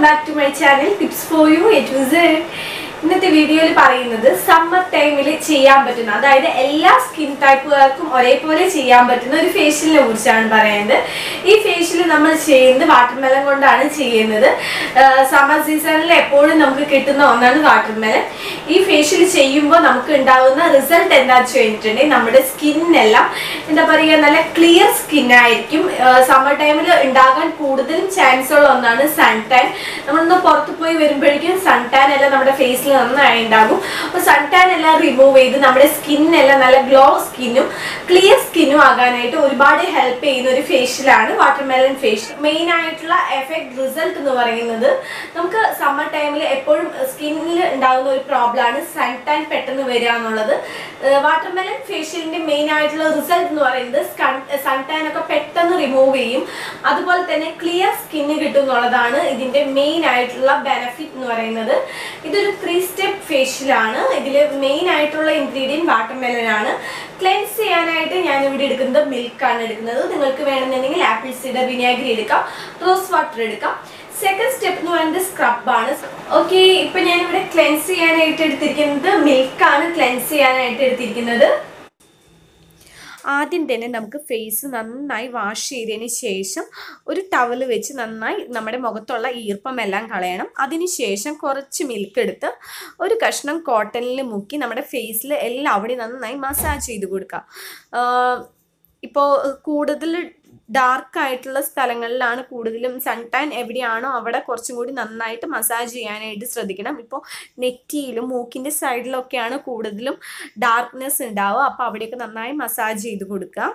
back to my channel tips for you എറ്റ് വിസ് ഇന്നത്തെ വീഡിയോയിൽ പറയുന്നത് സമ്മർ ടൈമിൽ ചെയ്യാൻ പറ്റുന്ന അതായത് എല്ലാ സ്കിൻ ടൈപ്പുകാർക്കും ഒരേപോലെ ചെയ്യാൻ പറ്റുന്ന ഒരു ഫേഷ്യലിനെ കുറിച്ചാണ് പറയുന്നത് ഈ ഫേഷ്യൽ നമ്മൾ ചെയ്യുന്നത് വാട്ടർമെലൻ കൊണ്ടാണ് ചെയ്യുന്നത് സമ്മർ സീസണിൽ എപ്പോഴും നമുക്ക് കിട്ടുന്ന ഒന്നാണ് വാട്ടർമെലൻ ഈ ഫേഷ്യൽ ചെയ്യുമ്പോൾ നമുക്ക് ഉണ്ടാകുന്ന റിസൾട്ട് എന്താ വെച്ച് കഴിഞ്ഞിട്ടുണ്ടെങ്കിൽ നമ്മുടെ സ്കിന്നെല്ലാം എന്താ പറയുക നല്ല ക്ലിയർ സ്കിൻ ആയിരിക്കും സമ്മർ ടൈമിൽ ഉണ്ടാകാൻ കൂടുതലും ചാൻസ് ഉള്ള ഒന്നാണ് സൺ ടാൻ നമ്മളൊന്ന് പുറത്ത് പോയി വരുമ്പോഴേക്കും സൺ ടാൻ എല്ലാം നമ്മുടെ ഫേസിൽ നന്നായി ഉണ്ടാകും അപ്പോൾ സൺ ടാൻ എല്ലാം റിമൂവ് ചെയ്ത് നമ്മുടെ സ്കിന്നെല്ലാം നല്ല ഗ്ലോ സ്കിന്നും ക്ലിയർ സ്കിന്നും ആകാനായിട്ട് ഒരുപാട് ഹെൽപ്പ് ചെയ്യുന്ന ഒരു ഫേഷ്യലാണ് വാട്ടർമെലൻ ഫേഷ്യൽ മെയിൻ ആയിട്ടുള്ള എഫക്ട് റിസൾട്ട് എന്ന് പറയുന്നത് നമുക്ക് സമ്മർ ടൈമിൽ എപ്പോഴും സ്കിന്നിൽ ഉണ്ടാകുന്ന ഒരു പ്രോബ്ലമാണ് സൺ ടാൻ പെട്ടെന്ന് വരിക എന്നുള്ളത് വാട്ടർമെലൻ ഫേഷ്യലിന്റെ മെയിൻ ആയിട്ടുള്ള റിസൾട്ട് എന്ന് പറയുന്നത് സൺ ടാൻ ഒക്കെ പെട്ടെന്ന് റിമൂവ് ചെയ്യും അതുപോലെ തന്നെ ക്ലിയർ സ്കിന്ന് കിട്ടും എന്നുള്ളതാണ് ഇതിന്റെ മെയിൻ ആയിട്ടുള്ള ബെനഫിറ്റ് എന്ന് പറയുന്നത് ഇതൊരു ത്രീ സ്റ്റെപ്പ് ഫേഷ്യലാണ് ഇതിൽ മെയിൻ ആയിട്ടുള്ള ഇൻഗ്രീഡിയൻറ്റ് വാട്ടർമെലൻ ആണ് ക്ലെൻസ് ചെയ്യാനായിട്ട് ഞാൻ ഇവിടെ എടുക്കുന്നത് മിൽക്കാണ് എടുക്കുന്നത് നിങ്ങൾക്ക് വേണമെന്നുണ്ടെങ്കിൽ ആപ്പിൾ സീഡർ വിനാഗിരി എടുക്കാം റോസ് വാട്ടർ എടുക്കാം സെക്കൻഡ് സ്റ്റെപ്പ് എന്ന് പറയുന്നത് സ്ക്രബാണ് ഓക്കെ ഇപ്പൊ ഞാൻ ഇവിടെ ക്ലെൻസ് ചെയ്യാനായിട്ട് എടുത്തിരിക്കുന്നത് മിൽക്കാണ് ക്ലെൻസ് ചെയ്യാനായിട്ട് എടുത്തിരിക്കുന്നത് ആദ്യം തന്നെ നമുക്ക് ഫേസ് നന്നായി വാഷ് ചെയ്തതിന് ശേഷം ഒരു ടവൽ വെച്ച് നന്നായി നമ്മുടെ മുഖത്തുള്ള ഈർപ്പമെല്ലാം കളയണം അതിനുശേഷം കുറച്ച് മിൽക്ക് എടുത്ത് ഒരു കഷ്ണം കോട്ടണിൽ മുക്കി നമ്മുടെ ഫേസിൽ എല്ലാം അവിടെ നന്നായി മസാജ് ചെയ്ത് കൊടുക്കുക ഇപ്പോൾ കൂടുതൽ ഡാർക്ക് ആയിട്ടുള്ള സ്ഥലങ്ങളിലാണ് കൂടുതലും സൺ ടാൻ എവിടെയാണോ അവിടെ കുറച്ചും കൂടി നന്നായിട്ട് മസാജ് ചെയ്യാനായിട്ട് ശ്രദ്ധിക്കണം ഇപ്പോൾ നെറ്റിയിലും മൂക്കിൻ്റെ സൈഡിലൊക്കെയാണ് കൂടുതലും ഡാർക്ക്നെസ് ഉണ്ടാവുക അപ്പോൾ അവിടെയൊക്കെ നന്നായി മസാജ് ചെയ്ത് കൊടുക്കുക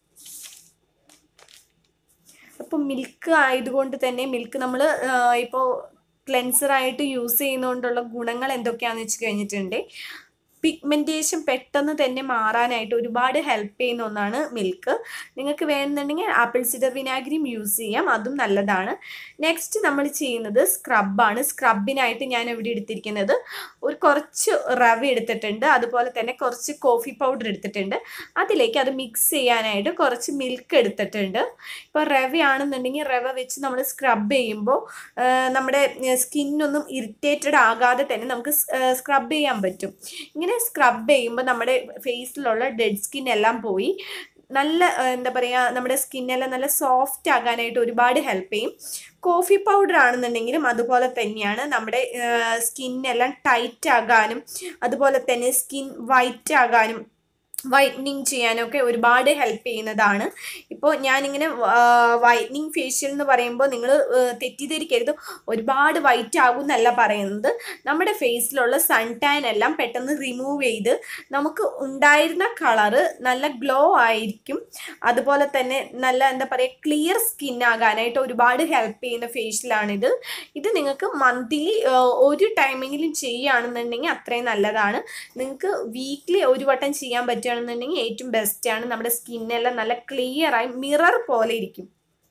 അപ്പോൾ മിൽക്ക് ആയതുകൊണ്ട് തന്നെ മിൽക്ക് നമ്മൾ ഇപ്പോൾ ക്ലെൻസറായിട്ട് യൂസ് ചെയ്യുന്നതുകൊണ്ടുള്ള ഗുണങ്ങൾ എന്തൊക്കെയാണെന്ന് വെച്ച് കഴിഞ്ഞിട്ടുണ്ടെങ്കിൽ പിഗ്മെൻറ്റേഷൻ പെട്ടെന്ന് തന്നെ മാറാനായിട്ട് ഒരുപാട് ഹെൽപ്പ് ചെയ്യുന്ന ഒന്നാണ് മിൽക്ക് നിങ്ങൾക്ക് വേണമെന്നുണ്ടെങ്കിൽ ആപ്പിൾ സിഡർ വിനാഗിരിയും യൂസ് ചെയ്യാം അതും നല്ലതാണ് നെക്സ്റ്റ് നമ്മൾ ചെയ്യുന്നത് സ്ക്രബാണ് സ്ക്രബിനായിട്ട് ഞാൻ ഇവിടെ എടുത്തിരിക്കുന്നത് ഒരു കുറച്ച് റവ എടുത്തിട്ടുണ്ട് അതുപോലെ തന്നെ കുറച്ച് കോഫി പൗഡർ എടുത്തിട്ടുണ്ട് അതിലേക്ക് അത് മിക്സ് ചെയ്യാനായിട്ട് കുറച്ച് മിൽക്ക് എടുത്തിട്ടുണ്ട് ഇപ്പോൾ റവയാണെന്നുണ്ടെങ്കിൽ റവ വെച്ച് നമ്മൾ സ്ക്രബ് ചെയ്യുമ്പോൾ നമ്മുടെ സ്കിന്നൊന്നും ഇറിറ്റേറ്റഡ് ആകാതെ തന്നെ നമുക്ക് സ്ക്രബ് ചെയ്യാൻ പറ്റും ഇങ്ങനെ സ്ക്രബ് ചെയ്യുമ്പോൾ നമ്മുടെ ഫേസിലുള്ള ഡെഡ് സ്കിൻ എല്ലാം പോയി നല്ല എന്താ പറയുക നമ്മുടെ സ്കിന്നെല്ലാം നല്ല സോഫ്റ്റ് ആകാനായിട്ട് ഒരുപാട് ഹെൽപ്പ് ചെയ്യും കോഫി പൗഡർ ആണെന്നുണ്ടെങ്കിലും അതുപോലെ തന്നെയാണ് നമ്മുടെ സ്കിന്നെല്ലാം ടൈറ്റ് ആകാനും അതുപോലെ തന്നെ സ്കിൻ വൈറ്റ് ആകാനും വൈറ്റനിങ് ചെയ്യാനൊക്കെ ഒരുപാട് ഹെൽപ്പ് ചെയ്യുന്നതാണ് ഇപ്പോൾ ഞാനിങ്ങനെ വൈറ്റനിങ് ഫേഷ്യൽ എന്ന് പറയുമ്പോൾ നിങ്ങൾ തെറ്റിദ്ധരിക്കരുത് ഒരുപാട് വൈറ്റ് ആകും എന്നല്ല പറയുന്നത് നമ്മുടെ ഫേസിലുള്ള സൺ ടാൻ എല്ലാം പെട്ടെന്ന് റിമൂവ് ചെയ്ത് നമുക്ക് ഉണ്ടായിരുന്ന കളറ് നല്ല ഗ്ലോ ആയിരിക്കും അതുപോലെ തന്നെ നല്ല എന്താ പറയുക ക്ലിയർ സ്കിൻ ആകാനായിട്ട് ഒരുപാട് ഹെൽപ്പ് ചെയ്യുന്ന ഫേഷ്യലാണിത് ഇത് നിങ്ങൾക്ക് മന്ത്ലി ഒരു ടൈമെങ്കിലും ചെയ്യുകയാണെന്നുണ്ടെങ്കിൽ അത്രയും നല്ലതാണ് നിങ്ങൾക്ക് വീക്ക്ലി ഒരു വട്ടം ചെയ്യാൻ പറ്റുക ആണെന്നുണ്ടെങ്കിൽ ഏറ്റവും ബെസ്റ്റ് ആണ് നമ്മുടെ സ്കിന്നെല്ലാം നല്ല ക്ലിയർ ആയി മിറർ പോലെ ഇരിക്കും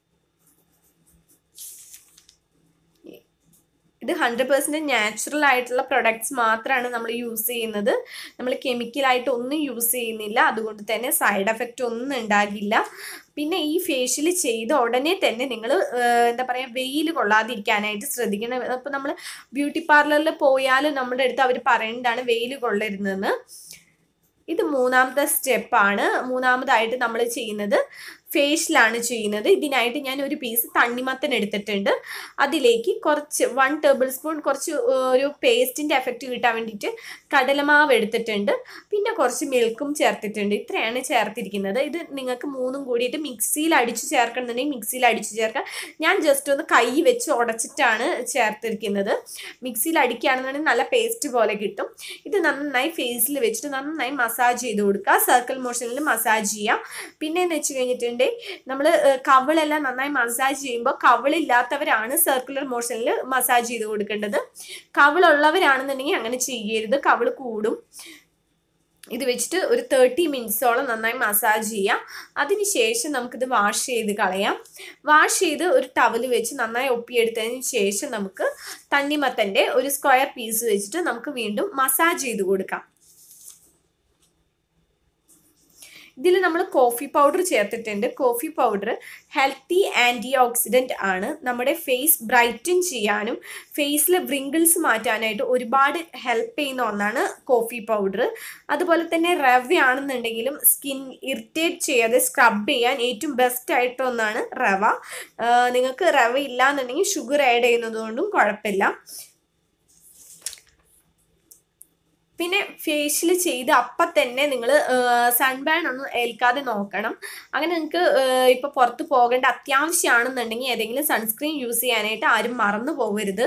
ഇത് ഹൺഡ്രഡ് പെർസെൻറ്റ് നാച്ചുറൽ ആയിട്ടുള്ള പ്രൊഡക്ട്സ് മാത്രമാണ് നമ്മൾ യൂസ് ചെയ്യുന്നത് നമ്മൾ കെമിക്കലായിട്ട് ഒന്നും യൂസ് ചെയ്യുന്നില്ല അതുകൊണ്ട് തന്നെ സൈഡ് എഫക്റ്റ് ഒന്നും ഉണ്ടാകില്ല പിന്നെ ഈ ഫേഷ്യൽ ചെയ്ത ഉടനെ തന്നെ നിങ്ങൾ എന്താ പറയുക വെയിൽ കൊള്ളാതിരിക്കാനായിട്ട് ശ്രദ്ധിക്കണം അപ്പോൾ നമ്മൾ ബ്യൂട്ടി പാർലറിൽ പോയാൽ നമ്മുടെ അടുത്ത് അവർ പറയേണ്ടതാണ് വെയിൽ കൊള്ളരുതെന്ന് ഇത് മൂന്നാമത്തെ സ്റ്റെപ്പാണ് മൂന്നാമതായിട്ട് നമ്മൾ ചെയ്യുന്നത് ഫേഷ്യലാണ് ചെയ്യുന്നത് ഇതിനായിട്ട് ഞാൻ ഒരു പീസ് തണ്ണിമത്തൻ എടുത്തിട്ടുണ്ട് അതിലേക്ക് കുറച്ച് വൺ ടേബിൾ സ്പൂൺ കുറച്ച് ഒരു പേസ്റ്റിൻ്റെ എഫക്റ്റ് കിട്ടാൻ വേണ്ടിയിട്ട് കടലമാവ് എടുത്തിട്ടുണ്ട് പിന്നെ കുറച്ച് മിൽക്കും ചേർത്തിട്ടുണ്ട് ഇത്രയാണ് ചേർത്തിരിക്കുന്നത് ഇത് നിങ്ങൾക്ക് മൂന്നും കൂടിയിട്ട് മിക്സിയിൽ അടിച്ച് ചേർക്കണമെന്നുണ്ടെങ്കിൽ മിക്സിയിൽ അടിച്ച് ചേർക്കാം ഞാൻ ജസ്റ്റ് ഒന്ന് കൈ വെച്ച് ഉടച്ചിട്ടാണ് ചേർത്തിരിക്കുന്നത് മിക്സിയിൽ അടിക്കുകയാണെന്നുണ്ടെങ്കിൽ നല്ല പേസ്റ്റ് പോലെ കിട്ടും ഇത് നന്നായി ഫേസിൽ വെച്ചിട്ട് നന്നായി മസാജ് ചെയ്ത് കൊടുക്കുക സർക്കിൾ മോഷനിൽ മസാജ് ചെയ്യാം പിന്നെ എന്ന് വെച്ച് കഴിഞ്ഞിട്ടുണ്ട് നമ്മൾ കവിളെല്ലാം നന്നായി മസാജ് ചെയ്യുമ്പോൾ കവിളില്ലാത്തവരാണ് സർക്കുലർ മോഷനിൽ മസാജ് ചെയ്ത് കൊടുക്കേണ്ടത് കവിളുള്ളവരാണെന്നുണ്ടെങ്കിൽ അങ്ങനെ ചെയ്യരുത് കവിള് കൂടും ഇത് വെച്ചിട്ട് ഒരു തേർട്ടി മിനിറ്റ്സോളം നന്നായി മസാജ് ചെയ്യാം അതിനുശേഷം നമുക്കിത് വാഷ് ചെയ്ത് കളയാം വാഷ് ചെയ്ത് ഒരു ടവൽ വെച്ച് നന്നായി ഒപ്പിയെടുത്തതിന് ശേഷം നമുക്ക് തണ്ണിമത്തൻ്റെ ഒരു സ്ക്വയർ പീസ് വെച്ചിട്ട് നമുക്ക് വീണ്ടും മസാജ് ചെയ്ത് കൊടുക്കാം ഇതിൽ നമ്മൾ കോഫി പൗഡർ ചേർത്തിട്ടുണ്ട് coffee powder healthy antioxidant ആണ് നമ്മുടെ ഫേസ് ബ്രൈറ്റൻ ചെയ്യാനും ഫേസിലെ വ്രിങ്കിൾസ് മാറ്റാനായിട്ട് ഒരുപാട് ഹെൽപ്പ് ചെയ്യുന്ന ഒന്നാണ് കോഫി പൗഡർ അതുപോലെ തന്നെ റവ ആണെന്നുണ്ടെങ്കിലും സ്കിൻ ഇറിറ്റേറ്റ് ചെയ്യാതെ സ്ക്രബ് ചെയ്യാൻ ഏറ്റവും ബെസ്റ്റ് ആയിട്ട് ഒന്നാണ് റവ ആ, നിങ്ങൾക്ക് റവ ഇല്ല എന്നുണ്ടെങ്കിൽ ഷുഗർ ആഡ് ചെയ്യുന്നത് കൊണ്ടും കുഴപ്പമില്ല പിന്നെ ഫേഷ്യൽ ചെയ്ത് അപ്പം തന്നെ നിങ്ങൾ സൺബാൻ ഒന്നും ഏൽക്കാതെ നോക്കണം അങ്ങനെ നിങ്ങൾക്ക് ഇപ്പോൾ പുറത്ത് പോകേണ്ട അത്യാവശ്യമാണെന്നുണ്ടെങ്കിൽ ഏതെങ്കിലും സൺസ്ക്രീൻ യൂസ് ചെയ്യാനായിട്ട് ആരും മറന്നു പോകരുത്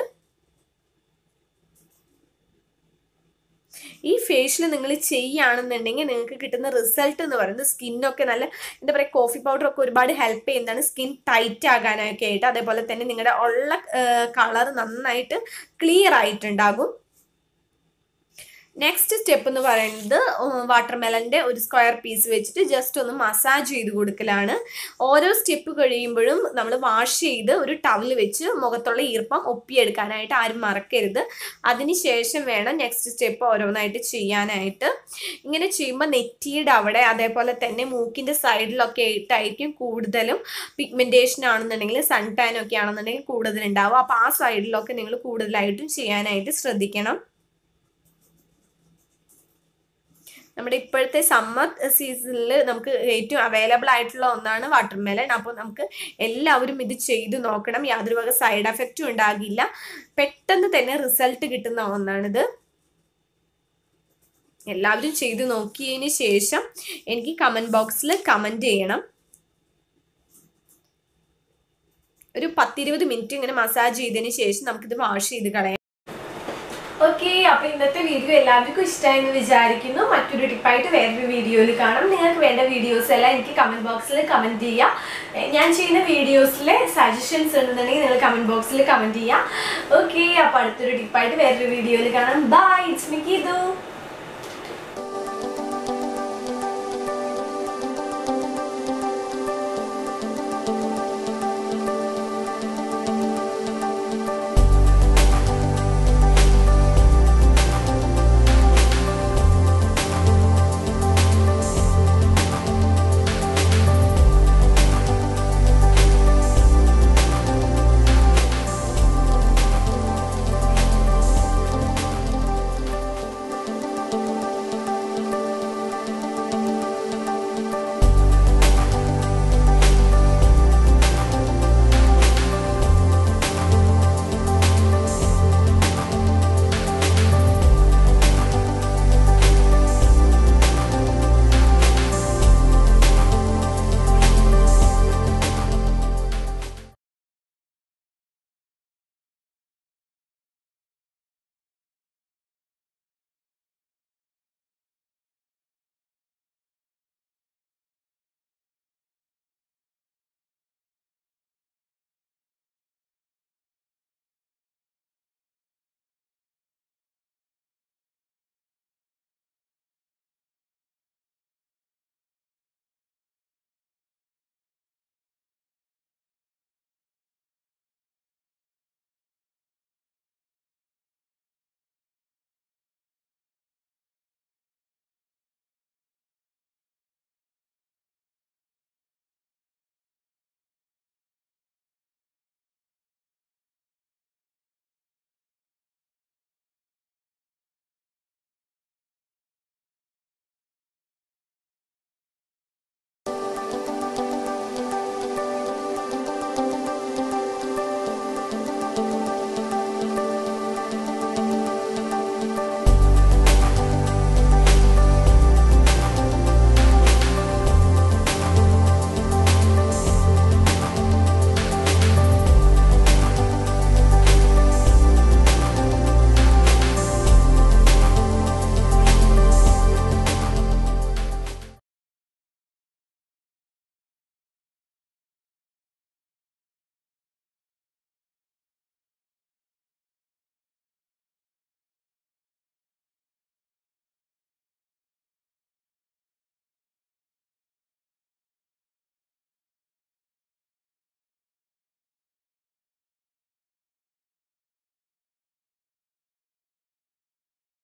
ഈ ഫേഷ്യൽ നിങ്ങൾ ചെയ്യുകയാണെന്നുണ്ടെങ്കിൽ നിങ്ങൾക്ക് കിട്ടുന്ന റിസൾട്ട് എന്ന് പറയുന്നത് സ്കിന്നൊക്കെ നല്ല എന്താ പറയുക കോഫി പൗഡർ ഒക്കെ ഒരുപാട് ഹെൽപ്പ് ചെയ്യുന്നതാണ് സ്കിൻ ടൈറ്റ് ആകാനൊക്കെ ആയിട്ട് അതേപോലെ തന്നെ നിങ്ങളുടെ ഉള്ള കളർ നന്നായിട്ട് ക്ലിയർ ആയിട്ടുണ്ടാകും നെക്സ്റ്റ് സ്റ്റെപ്പ് എന്ന് പറയുന്നത് വാട്ടർ മെലൻ്റെ ഒരു സ്ക്വയർ പീസ് വെച്ചിട്ട് ജസ്റ്റ് ഒന്ന് മസാജ് ചെയ്ത് കൊടുക്കലാണ് ഓരോ സ്റ്റെപ്പ് കഴിയുമ്പോഴും നമ്മൾ വാഷ് ചെയ്ത് ഒരു ടവൽ വെച്ച് മുഖത്തുള്ള ഈർപ്പം ഒപ്പിയെടുക്കാനായിട്ട് ആരും മറക്കരുത് അതിനുശേഷം വേണം നെക്സ്റ്റ് സ്റ്റെപ്പ് ഓരോന്നായിട്ട് ചെയ്യാനായിട്ട് ഇങ്ങനെ ചെയ്യുമ്പോൾ നെറ്റിയുടെ അവിടെ അതേപോലെ തന്നെ മൂക്കിൻ്റെ സൈഡിലൊക്കെ ആയിട്ടായിരിക്കും കൂടുതലും പിഗ്മെൻറ്റേഷൻ ആണെന്നുണ്ടെങ്കിൽ സൺ ടാൻ ഒക്കെ ആണെന്നുണ്ടെങ്കിൽ കൂടുതലുണ്ടാവും അപ്പോൾ ആ സൈഡിലൊക്കെ നിങ്ങൾ കൂടുതലായിട്ടും ചെയ്യാനായിട്ട് ശ്രദ്ധിക്കണം നമ്മുടെ ഇപ്പോഴത്തെ സമ്മർ സീസണിൽ നമുക്ക് ഏറ്റവും അവൈലബിൾ ആയിട്ടുള്ള ഒന്നാണ് വാട്ടർ മെലൺ അപ്പോൾ നമുക്ക് എല്ലാവരും ഇത് ചെയ്തു നോക്കണം യാതൊരു വക സൈഡ് എഫക്റ്റും ഉണ്ടാകില്ല പെട്ടെന്ന് തന്നെ റിസൾട്ട് കിട്ടുന്ന ഒന്നാണിത് എല്ലാവരും ചെയ്തു നോക്കിയതിന് ശേഷം എനിക്ക് കമൻറ്റ് ബോക്സിൽ കമൻറ്റ് ചെയ്യണം ഒരു പത്തിരുപത് മിനിറ്റ് ഇങ്ങനെ മസാജ് ചെയ്തതിന് ശേഷം നമുക്കിത് വാഷ് ചെയ്ത് കളയാം ഓക്കെ അപ്പൊ ഇന്നത്തെ വീഡിയോ എല്ലാവർക്കും ഇഷ്ടമായെന്ന് വിചാരിക്കുന്നു മറ്റൊരു ടിപ്പായിട്ട് വേറൊരു വീഡിയോയിൽ കാണാം നിങ്ങൾക്ക് വേണ്ട വീഡിയോസ് എല്ലാം എനിക്ക് കമന്റ് ബോക്സിൽ കമന്റ് ചെയ്യാം എ, ഞാൻ ചെയ്യുന്ന വീഡിയോസിലെ സജഷൻസ് ഉണ്ടെന്നുണ്ടെങ്കിൽ നിങ്ങൾ കമന്റ് ബോക്സിൽ കമന്റ് ചെയ്യാം ഓക്കെ അപ്പൊ അടുത്തൊരു ടിപ്പായിട്ട് വേറൊരു വീഡിയോയിൽ കാണാം ബൈ ഇറ്റ്സ് മി ഗീതു